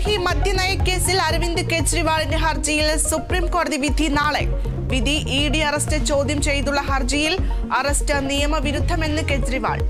ഡൽഹി മദ്യനയ കേസിൽ അരവിന്ദ് കെജ്രിവാളിന്റെ ഹർജിയിൽ സുപ്രീം കോടതി വിധി നാളെ വിധി ഇ ഡി അറസ്റ്റ് ചോദ്യം ചെയ്തുള്ള ഹർജിയിൽ അറസ്റ്റ് നിയമവിരുദ്ധമെന്ന് കെജ്രിവാൾ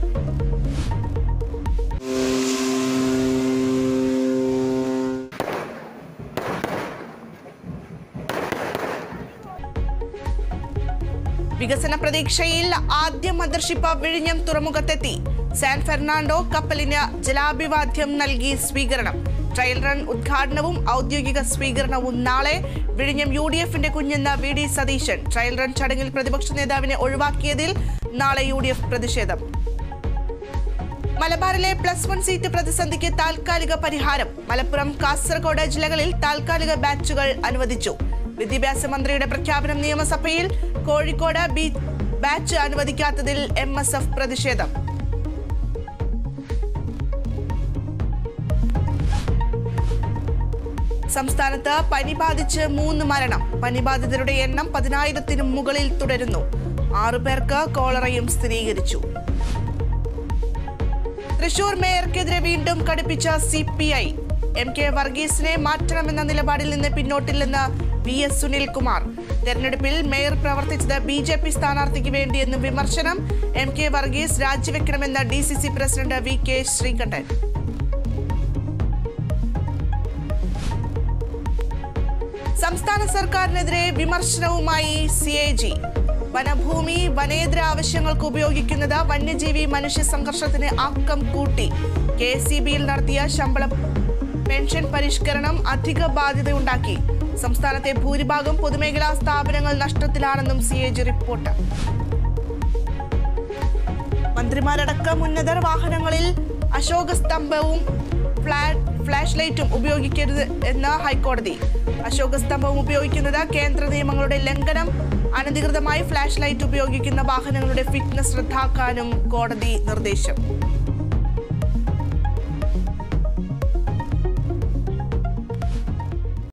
വികസന പ്രതീക്ഷയിൽ ആദ്യ മദർഷിപ്പ് വിഴിഞ്ഞം തുറമുഖത്തെത്തി സാൻ ഫെർണാണ്ടോ കപ്പലിന് ജലാഭിവാദ്യം നൽകി സ്വീകരണം ട്രയൽ റൺ ഉദ്ഘാടനവും ഔദ്യോഗിക സ്വീകരണവും നാളെ വിഴിഞ്ഞം യു ഡി എഫിന്റെ കുഞ്ഞെന്ന V D Satheesan trial run ചടങ്ങിൽ പ്രതിപക്ഷ നേതാവിനെ ഒഴിവാക്കിയതിൽ നാളെ യു ഡി എഫ് പ്രതിഷേധം മലബാറിലെ പ്ലസ് വൺ സീറ്റ് പ്രതിസന്ധിക്ക് താൽക്കാലിക പരിഹാരം മലപ്പുറം കാസർഗോഡ് ജില്ലകളിൽ താൽക്കാലിക ബാച്ചുകൾ അനുവദിച്ചു വിദ്യാഭ്യാസ മന്ത്രിയുടെ പ്രഖ്യാപനം നിയമസഭയിൽ കോഴിക്കോട് ബി ബാച്ച് അനുവദിക്കാത്തതിൽ എം എസ് എഫ് പ്രതിഷേധം സംസ്ഥാനത്ത് പനി ബാധിച്ച് മൂന്ന് മരണം പനി ബാധിതരുടെ എണ്ണം പതിനായിരത്തിനും മുകളിൽ തുടരുന്നു ആറുപേർക്ക് കോളറയും സ്ഥിരീകരിച്ചു തൃശൂർ മേയർക്കെതിരെ വീണ്ടും കടുപ്പിച്ച C P I M K വർഗീസിനെ മാറ്റണമെന്ന നിലപാടിൽ നിന്ന് പിന്നോട്ടില്ലെന്ന് വി എസ് സുനിൽകുമാർ തെരഞ്ഞെടുപ്പിൽ മേയർ പ്രവർത്തിച്ചത് ബി ജെ പി സ്ഥാനാർത്ഥിക്ക് വേണ്ടിയെന്നും വിമർശനം എം കെ വർഗീസ് രാജിവെക്കണമെന്ന് D C C president V K Sreekandan സംസ്ഥാന സർക്കാരിനെതിരെ വിമർശനവുമായി സി എ ജി വനഭൂമി വനേതര ആവശ്യങ്ങൾക്ക് ഉപയോഗിക്കുന്നത് വന്യജീവി മനുഷ്യ സംഘർഷത്തിന് ആക്കം കൂട്ടി കെ സി ബിയിൽ നടത്തിയ ശമ്പള പെൻഷൻ പരിഷ്കരണം അധിക ബാധ്യതയുണ്ടാക്കി സംസ്ഥാനത്തെ ഭൂരിഭാഗം പൊതുമേഖലാ സ്ഥാപനങ്ങൾ നഷ്ടത്തിലാണെന്നും സി എ ജി റിപ്പോർട്ട് മന്ത്രിമാരടക്കം ഉന്നതർ വാഹനങ്ങളിൽ അശോക സ്തംഭവും ഫ്ലാ- ഫ്ലാഷ് ലൈറ്റും ഉപയോഗിക്കരുത് എന്ന് ഹൈക്കോടതി അശോക സ്തംഭം ഉപയോഗിക്കുന്നത് കേന്ദ്ര നിയമങ്ങളുടെ ലംഘനം അനധികൃതമായി ഫ്ലാഷ് ലൈറ്റ് ഉപയോഗിക്കുന്ന വാഹനങ്ങളുടെ ഫിറ്റ്നസ് റദ്ദാക്കാനും കോടതി നിർദ്ദേശം